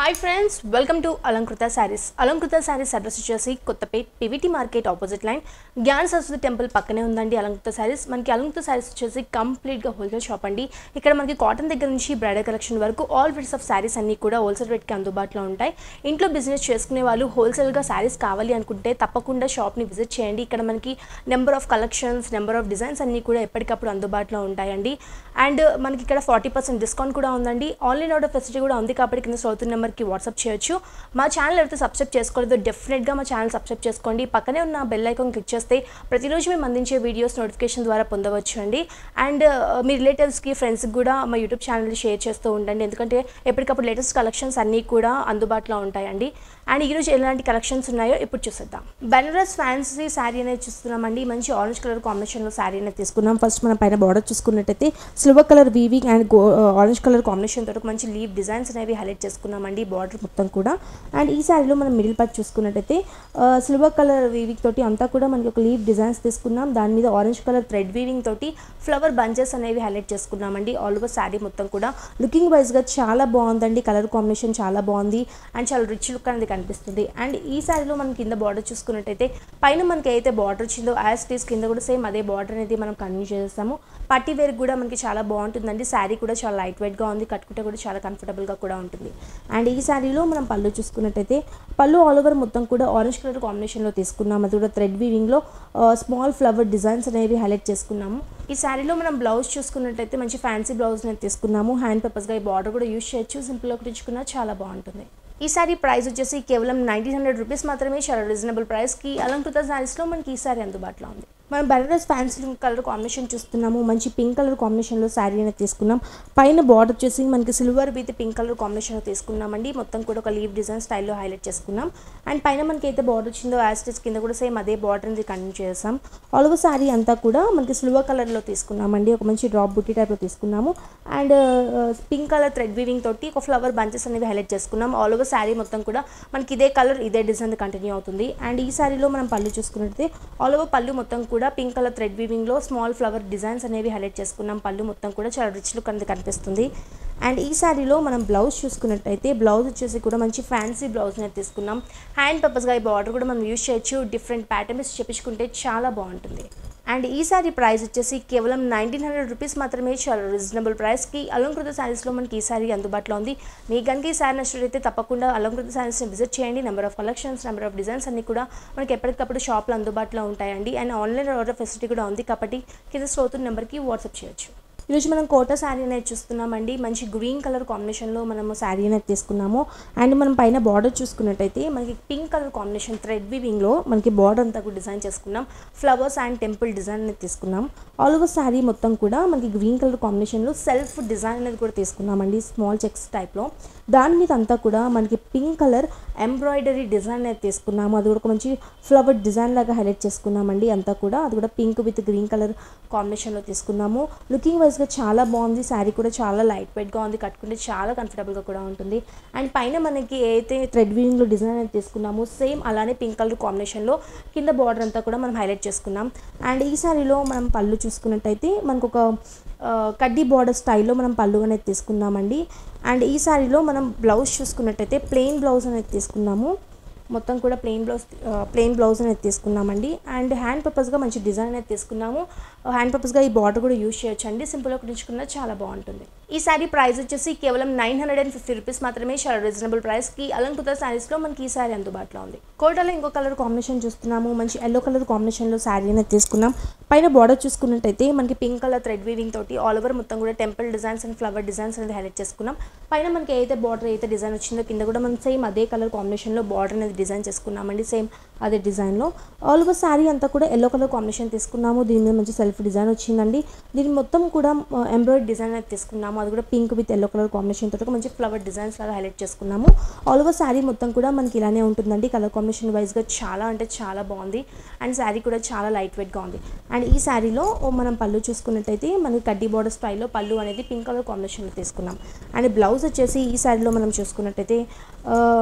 hi friends welcome to Alankrita sarees Alankrita sarees address వచ్చేసి Kothapet PVT market opposite line Gnana Saraswathi temple పక్కనే ఉందండి అలంకృత శారీస్ మనకి అలంకృత శారీస్ వచ్చేసి కంప్లీట్గా హోల్సేల్ షాప్ అండి ఇక్కడ మనకి కాటన్ దగ్గర నుంచి బ్రైడల్ కలెక్షన్ వరకు ఆల్ వెరైటీస్ ఆఫ్ శారీస్ అన్నీ కూడా హోల్సేల్ రేట్కి అందుబాటులో ఉంటాయి ఇంట్లో బిజినెస్ చేసుకునే వాళ్ళు హోల్సేల్గా శారీస్ కావాలి అనుకుంటే తప్పకుండా షాప్ని విజిట్ చేయండి ఇక్కడ మనకి number of collections number of designs అన్నీ కూడా ఎప్పటికప్పుడు అందుబాటులో ఉంటాయండి అండ్ మనకి ఇక్కడ ఫార్టీ పర్సెంట్ డిస్కౌంట్ కూడా ఉందండి ఆన్లైన్ ఆర్డర్ ఫెసిలిటీ కూడా ఉంది కాబట్టి కింద సౌత్ నెంబర్కి వాట్సాప్ చేయొచ్చు మా ఛానల్ ఎవరైతే సబ్స్క్రైబ్ చేసుకోలేదో డెఫినెట్గా మా ఛానల్ సబ్స్క్రైబ్ చేసుకోండి పక్కనే ఉన్న బెల్ ఐకాన్ క్లిక్ చేస్తే ప్రతిరోజు మేము అందించే వీడియోస్ నోటిఫికేషన్ ద్వారా పొందవచ్చు అండి అండ్ మీ రిలేటివ్స్కి ఫ్రెండ్స్కి కూడా మా యూట్యూబ్ ఛానల్ షేర్ చేస్తూ ఉండండి ఎందుకంటే ఎప్పటికప్పుడు లేటెస్ట్ కలెక్షన్స్ అన్నీ కూడా అందుబాటులో ఉంటాయండి అండ్ ఈరోజు ఎలాంటి కలెక్షన్స్ ఉన్నాయో ఇప్పుడు చూసేద్దాం బెనారస్ ఫ్యాన్సీ శారీ అనేది చూస్తున్నామండి మంచి ఆరెంజ్ కలర్ కాంబినేషన్లో శారీ అనేది తీసుకున్నాం ఫస్ట్ మన పైన బార్డర్ చూసుకున్నట్టయితే silver colour weaving and go orange colour combination తోటి ఒక మంచి లీవ్ డిజైన్స్ అనేవి హైలైట్ చేసుకున్నామండి బార్డర్ మొత్తం కూడా అండ్ ఈ శారీలో మనం మిడిల్ పార్ట్ చూసుకున్నట్టయితే సిల్వర్ కలర్ వీవింగ్ తోటి అంతా కూడా మనకి ఒక లీవ్ డిజైన్స్ తీసుకున్నాం దాని మీద ఆరెంజ్ కలర్ థ్రెడ్ వీవింగ్ తోటి ఫ్లవర్ బంచెస్ అనేవి హైలైట్ చేసుకున్నామండి ఆల్ ఓవర్ శారీ మొత్తం కూడా లుకింగ్ వైజ్గా చాలా బాగుందండి కలర్ కాంబినేషన్ చాలా బాగుంది అండ్ చాలా రిచ్ లుక్ అనేది కనిపిస్తుంది అండ్ ఈ శారీలో మనం కింద బార్డర్ చూసుకున్నట్టయితే పైన మనకి అయితే బార్డర్ వచ్చిందో యాజ్ టీస్ కింద కూడా సేమ్ అదే బార్డర్ అనేది మనం కంటిన్యూ చేస్తాము పట్టి వేర్ కూడా మనకి చాలా బాగుంటుందండి శారీ కూడా చాలా లైట్ వెయిట్గా ఉంది కట్టుకుంటే కూడా చాలా కంఫర్టబుల్గా కూడా ఉంటుంది అండ్ ఈ శారీలో మనం పళ్ళు చూసుకున్నట్టయితే పళ్ళు ఆల్ ఓవర్ మొత్తం కూడా ఆరెంజ్ కలర్ కాంబినేషన్లో తీసుకున్నాం అది కూడా థ్రెడ్ వీవింగ్లో స్మాల్ ఫ్లవర్ డిజైన్స్ అనేవి హైలైట్ చేసుకున్నాము ఈ శారీలో మనం బ్లౌజ్ చూసుకున్నట్టయితే మంచి ఫ్యాన్సీ బ్లౌజ్ అనేది తీసుకున్నాము హ్యాండ్ పర్పస్గా ఈ బార్డర్ కూడా యూస్ చేయొచ్చు సింపుల్గా కుట్టించుకున్నా చాలా బాగుంటుంది ఈ సారీ ప్రైస్ వచ్చేసి కేవలం నైన్టీన్ హండ్రెడ్ రూపీస్ మాత్రమే చాలా రీజనబుల్ ప్రైస్కి అలంకృత శారీస్లో మనకి ఈ సారీ అందుబాటులో ఉంది మనం బెనారస్ ఫ్యాన్సీ కలర్ కాంబినేషన్ చూస్తున్నాము మంచి పింక్ కలర్ కాంబినేషన్లో శారీ అనేది తీసుకున్నాం పైన బార్డర్ వచ్చేసి మనకి సిల్వర్ విత్ పింక్ కలర్ కాంబినేషన్లో తీసుకున్నామండి మొత్తం కూడా ఒక లీవ్ డిజైన్ స్టైల్లో హైలైట్ చేసుకున్నాం అండ్ పైన మనకి అయితే బార్డర్ వచ్చిందో యాస్టిస్ కింద కూడా సేమ్ అదే బార్డర్ అనేది కంటిన్యూ చేసాం ఆల్ ఓవర్ శారీ అంతా కూడా మనకి సిల్వర్ కలర్లో తీసుకున్నామండి ఒక మంచి డ్రాప్ బుట్టి టైప్లో తీసుకున్నాము and pink colour thread weaving తోటి ఒక ఫ్లవర్ బంచెస్ అనేవి హైలైట్ చేసుకున్నాం ఆల్ ఓవర్ శారీ మొత్తం కూడా మనకి ఇదే కలర్ ఇదే డిజైన్ కంటిన్యూ అవుతుంది అండ్ ఈ శారీలో మనం పళ్ళు చూసుకున్నట్లయితే ఆల్ ఓవర్ పళ్ళు మొత్తం కూడా పింక్ కలర్ థ్రెడ్ వీవింగ్లో స్మాల్ ఫ్లవర్ డిజైన్స్ అనేవి హైలైట్ చేసుకున్నాం పళ్ళు మొత్తం కూడా చాలా రిచ్ లుక్ అనేది కనిపిస్తుంది అండ్ ఈ శారీలో మనం బ్లౌజ్ చూసుకున్నట్టయితే బ్లౌజ్ వచ్చేసి కూడా మంచి ఫ్యాన్సీ బ్లౌజ్ అనేది తీసుకున్నాం హ్యాండ్ పర్పస్గా ఈ బార్డర్ కూడా మనం యూస్ చేయొచ్చు డిఫరెంట్ ప్యాటర్న్స్ చెప్పించుకుంటే చాలా బాగుంటుంది అండ్ ఈ సారీ ప్రైస్ వచ్చేసి కేవలం నైన్టీన్ హండ్రెడ్ రూపీస్ మాత్రమే చాలా రీజనబుల్ ప్రైస్కి అలంకృత శారీస్లో మనకి ఈ సారీ అందుబాటులో ఉంది మీకు కనుక ఈ సారీ నచ్చినట్లయితే తప్పకుండా అలంకృత శారీస్ని విజిట్ చేయండి number of collections number of designs అన్ని కూడా మనకి ఎప్పటికప్పుడు షాప్లో అందుబాటులో ఉంటాయండి అండ్ ఆన్లైన్ ఆర్డర్ ఫెసిలిటీ కూడా ఉంది కాబట్టి కింద స్రోతున్న నెంబర్కి వాట్సాప్ చేయొచ్చు ఈరోజు మనం కోట శారీ అనేది చూస్తున్నామండి మంచి గ్రీన్ కలర్ కాంబినేషన్లో మనము శారీ అనేది తీసుకున్నాము అండ్ మనం పైన బార్డర్ చూసుకున్నట్టయితే మనకి పింక్ కలర్ కాంబినేషన్ థ్రెడ్ వీవింగ్లో మనకి బార్డర్ అంతా కూడా డిజైన్ చేసుకున్నాం ఫ్లవర్స్ అండ్ టెంపుల్ డిజైన్ అనేది తీసుకున్నాం ఆల్ ఓవర్ శారీ మొత్తం కూడా మనకి గ్రీన్ కలర్ కాంబినేషన్లో సెల్ఫ్ డిజైన్ అనేది కూడా తీసుకున్నామండి స్మాల్ చెక్స్ టైప్లో దాని మీద అంతా కూడా మనకి పింక్ కలర్ ఎంబ్రాయిడరీ డిజైన్ అనేది తీసుకున్నాము అది కూడా ఒక మంచి ఫ్లవర్ డిజైన్ లాగా హైలైట్ చేసుకున్నామండి అంతా కూడా అది కూడా పింక్ విత్ గ్రీన్ కలర్ కాంబినేషన్లో తీసుకున్నాము లుకింగ్ వైజ్గా చాలా బాగుంది శారీ కూడా చాలా లైట్ వెయిట్గా ఉంది కట్టుకుంటే చాలా కంఫర్టబుల్గా కూడా ఉంటుంది అండ్ పైన మనకి ఏదైతే థ్రెడ్ వీవింగ్లో డిజైన్ అనేది తీసుకున్నామో సేమ్ అలానే పింక్ కలర్ కాంబినేషన్లో కింద బార్డర్ అంతా కూడా మనం హైలైట్ చేసుకున్నాం అండ్ ఈ శారీలో మనం పళ్ళు చూసుకున్నట్టయితే మనకు ఒక కడ్డీ బార్డర్ స్టైల్లో మనం పళ్ళు అనేది తీసుకున్నామండి అండ్ ఈ శారీలో మనం బ్లౌజ్ చూసుకున్నట్టయితే ప్లెయిన్ బ్లౌజ్ అనేది తీసుకున్నాము మొత్తం కూడా ప్లెయిన్ బ్లౌజ్ ప్లెయిన్ బ్లౌజ్ అనేది తీసుకున్నామండి అండ్ హ్యాండ్ పర్పస్గా మంచి డిజైన్ అనేది తీసుకున్నాము హ్యాండ్ పర్పస్గా ఈ బార్డర్ కూడా యూజ్ చేయొచ్చు అండి సింపుల్గా కుట్టించుకున్నా చాలా బాగుంటుంది ఈ శారీ ప్రైస్ వచ్చేసి కేవలం nine hundred and fifty rupees మాత్రమే చాలా రీజనబుల్ ప్రైస్కి అలంకృత శారీస్లో మనకి ఈ శారీ అందుబాటులో ఉంది కోటలో ఇంకో కలర్ కాంబినేషన్ చూస్తున్నాము మంచి ఎల్లో కలర్ కాంబినేషన్లో శారీ అనేది తీసుకున్నాం పైన బార్డర్ చూసుకున్నట్టయితే మనకి పింక్ కలర్ థ్రెడ్ వీవింగ్ తోటి ఆల్ ఓవర్ మొత్తం కూడా temple designs and flower designs అనేది హైలైట్ చేసుకున్నాం పైన మనకి ఏదైతే బార్డర్ అయితే డిజైన్ వచ్చిందో కింద కూడా మనం సేమ్ అదే కలర్ కాంబినేషన్లో బార్డర్ అనేది డిజైన్ చేసుకున్నామండి సేమ్ అదే డిజైన్లో ఆల్ ఓవర్ శారీ అంతా కూడా ఎల్లో కలర్ కాంబినేషన్ తీసుకున్నాము దీని మీద మంచి సెల్ఫ్ డిజైన్ వచ్చిందండి దీని మొత్తం కూడా ఎంబ్రాయిడ్ డిజైన్ అనేది తీసుకున్నాము అది కూడా pink with yellow colour combination తోటి ఒక మంచి ఫ్లవర్ డిజైన్స్ లాగా హైలైట్ చేసుకున్నాము ఆల్ ఓవర్ శారీ మొత్తం కూడా మనకి ఇలానే ఉంటుందండి కలర్ కాంబినేషన్ వైజ్గా చాలా అంటే చాలా బాగుంది అండ్ శారీ కూడా చాలా లైట్ వెయిట్గా ఉంది అండ్ ఈ శారీలో మనం పళ్ళు చూసుకున్నట్టయితే మనకి కడ్డీ బార్డర్ స్టైల్లో పళ్ళు అనేది పింక్ కలర్ కాంబినేషన్లో తీసుకున్నాం అండ్ బ్లౌజ్ వచ్చేసి ఈ శారీలో మనం చూసుకున్నట్టయితే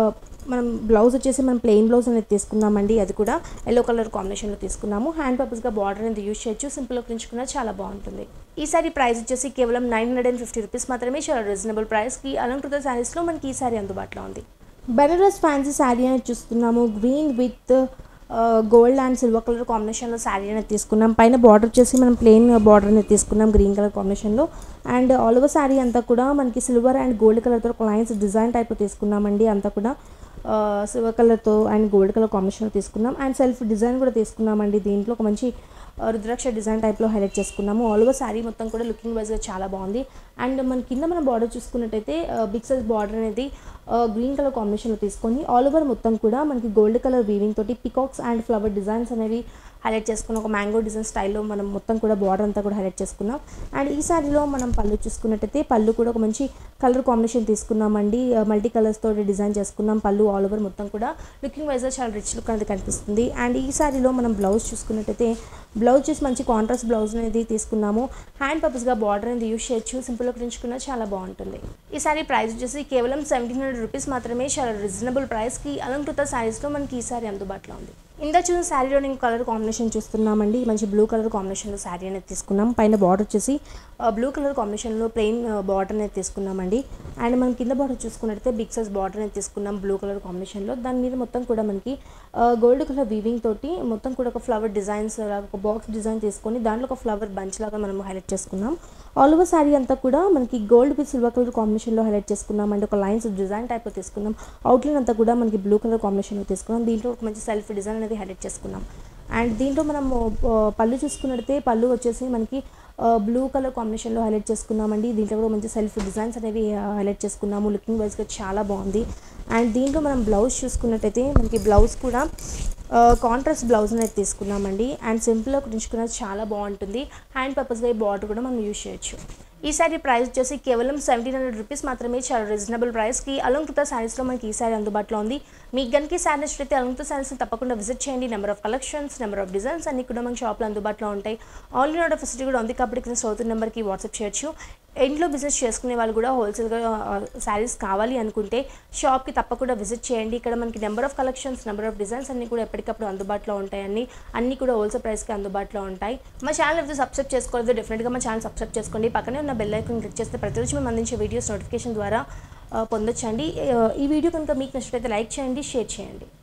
మనం బ్లౌజ్ వచ్చేసి మనం ప్లెయిన్ బ్లౌజ్ అనేది తీసుకున్నామండి అది కూడా ఎల్లో కలర్ కాంబినేషన్లో తీసుకున్నాము హ్యాండ్ పర్పస్గా బార్డర్ అనేది యూజ్ చేయొచ్చు సింపుల్గా పెంచుకున్నా చాలా బాగుంటుంది ఈసారి ప్రైస్ వచ్చేసి కేవలం nine hundred and fifty rupees మాత్రమే చాలా రీజనబుల్ ప్రైస్కి అలంకృత శారీస్లో మనకి ఈ సారీ అందుబాటులో ఉంది బెనారస్ ఫ్యాన్సీ శారీ అనేది చూస్తున్నాము green with gold and silver colour కాంబినేషన్లో శారీ అనేది తీసుకున్నాం పైన బార్డర్ వచ్చేసి మనం ప్లెయిన్ బార్డర్ అనేది తీసుకున్నాం గ్రీన్ కలర్ కాంబినేషన్లో అండ్ ఆల్ ఓవర్ శారీ అంతా కూడా మనకి సిల్వర్ అండ్ గోల్డ్ కలర్తో లైన్స్ డిజైన్ టైప్ తీసుకున్నామండి అంతా కూడా సిల్వర్ కలర్తో అండ్ గోల్డ్ కలర్ కాంబినేషన్లో తీసుకున్నాం అండ్ సెల్ఫ్ డిజైన్ కూడా తీసుకున్నామండి దీంట్లో ఒక మంచి ఆ, రుద్రాక్ష డిజైన్ టైప్లో హైలైట్ చేసుకున్నాము ఆల్ ఓవర్ శారీ మొత్తం కూడా లుకింగ్ వైజ్గా చాలా బాగుంది అండ్ మన కింద మన బార్డర్ చూసుకున్నట్టయితే బిగ్ సైజ్ బార్డర్ అనేది గ్రీన్ కలర్ కాంబినేషన్లో తీసుకొని ఆల్ ఓవర్ మొత్తం కూడా మనకి గోల్డ్ కలర్ వీవింగ్ తోటి పికాక్స్ అండ్ ఫ్లవర్ డిజైన్స్ అనేవి హైలైట్ చేసుకున్నాం ఒక మ్యాంగో డిజైన్ స్టైల్లో మనం మొత్తం కూడా బార్డర్ అంతా కూడా హైలైట్ చేసుకున్నాం అండ్ ఈ సారీలో మనం పళ్ళు చూసుకున్నట్టయితే పళ్ళు కూడా ఒక మంచి కలర్ కాంబినేషన్ తీసుకున్నామండి మల్టీ కలర్స్ తోటి డిజైన్ చేసుకున్నాం పళ్ళు ఆల్ ఓవర్ మొత్తం కూడా లుకింగ్ వైజ్గా చాలా రిచ్ లుక్ అనేది కనిపిస్తుంది అండ్ ఈ సారీలో మనం బ్లౌజ్ చూసుకున్నట్టయితే బ్లౌజ్ చూసి మంచి కాంట్రాస్ట్ బ్లౌజ్ అనేది తీసుకున్నాము హ్యాండ్ పర్పస్గా బార్డర్ అనేది యూస్ చేయొచ్చు సింపుల్గా ప్రించుకున్నా చాలా బాగుంటుంది ఈ సారీ ప్రైస్ వచ్చేసి కేవలం సెవెంటీన్ హండ్రెడ్ రూపీస్ మాత్రమే చాలా రీజనబుల్ ప్రైస్కి అలంకృత శారీస్లో మనకి ఈ సారీ అందుబాటులో ఉంది ఇందా చూసిన శారీలో నేను కలర్ కాంబినేషన్ చూస్తున్నామండి మంచి బ్లూ కలర్ కాంబినేషన్లో శారీ అనేది తీసుకున్నాం పైన బార్డర్ వచ్చేసి బ్లూ కలర్ కాంబినేషన్లో ప్లెయిన్ బార్డర్ అనేది తీసుకున్నామండి అండ్ మనం కింద బార్డర్ చూసుకున్నట్టయితే బిగ్ సైజ్ బార్డర్ అనేది తీసుకున్నాం బ్లూ కలర్ కాంబినేషన్లో దాని మీద మొత్తం కూడా మనకి గోల్డ్ కలర్ వీవింగ్ తోటి మొత్తం కూడా ఒక ఫ్లవర్ డిజైన్స్ లాగా ఒక బాక్స్ డిజైన్ తీసుకొని దాంట్లో ఒక ఫ్లవర్ బంచ్ లాగా మనం హైలైట్ చేసుకున్నాం ఆల్ ఓవర్ శారీ అంతా కూడా మనకి గోల్డ్ విత్ సిల్వర్ కలర్ కాంబినేషన్లో హైలైట్ చేసుకున్నాం అండ్ ఒక లైన్స్ డిజైన్ టైప్లో తీసుకున్నాం అవుట్లైన్ అంతా కూడా మనకి బ్లూ కలర్ కాంబినేషన్లో తీసుకున్నాం దీంట్లో ఒక మంచి సెల్ఫ్ డిజైన్ అనేది హైలైట్ చేసుకున్నాం అండ్ దీంట్లో మనం ఆ, పళ్ళు చూసుకున్నట్టయితే పళ్ళు వచ్చేసి మనకి బ్లూ కలర్ కాంబినేషన్లో హైలైట్ చేసుకున్నామండి దీంట్లో కూడా మంచి సెల్ఫ్ డిజైన్స్ అనేవి హైలైట్ చేసుకున్నాము లుకింగ్ వైజ్గా చాలా బాగుంది అండ్ దీంట్లో మనం బ్లౌజ్ చూసుకున్నట్టయితే మనకి బ్లౌజ్ కూడా కాంట్రాస్ట్ బ్లౌజ్ అనేది తీసుకున్నామండి అండ్ సింపుల్గా కుట్టించుకున్నది చాలా బాగుంటుంది హ్యాండ్ పర్పస్గా ఈ బార్డర్ కూడా మనం యూజ్ చేయొచ్చు ఈ సారీ ప్రైస్ వచ్చేసి కేవలం సెవెంటీన్ హండ్రెడ్ రూపీస్ మాత్రమే చాలా రీజనబుల్ ప్రైస్కి అలంకృత శారీస్లో మనకి ఈ సారీ అందుబాటులో ఉంది మీకు గనికి శారీ నచ్చితే అలంకృత శారీస్ని తప్పకుండా విజిట్ చేయండి number of collections number of designs అన్ని కూడా మన షాప్లో అందుబాటులో ఉంటాయి ఆన్లైన్ ఆర్డర్ ఫెసిలిటీ కూడా ఉంది కాబట్టి కింద సౌత్ నెంబర్కి వాట్సాప్ చేయొచ్చు ఇంట్లో బిజినెస్ చేసుకునే వాళ్ళు కూడా హోల్సేల్గా శారీస్ కావాలి అనుకుంటే షాప్కి తప్పకుండా విజిట్ చేయండి ఇక్కడ మనకి number of collections number of designs అన్ని కూడా ఎప్పటికప్పుడు అందుబాటులో ఉంటాయని అన్ని కూడా హోల్సేల్ ప్రైస్కి అందుబాటులో ఉంటాయి మా ఛానల్ అయితే సబ్స్క్రైబ్ చేసుకోలేదు డెఫినెట్గా మా ఛానల్ సబ్స్క్రైబ్ చేసుకోండి పక్కనే ఉన్న బెల్ ఐకాన్ క్లిక్ చేస్తే ప్రతిరోజు మేము అందించే వీడియోస్ నోటిఫికేషన్ ద్వారా ఆ, పొందొచ్చండి ఆ, ఈ వీడియో కనుక మీకు నచ్చినట్లయితే లైక్ చేయండి షేర్ చేయండి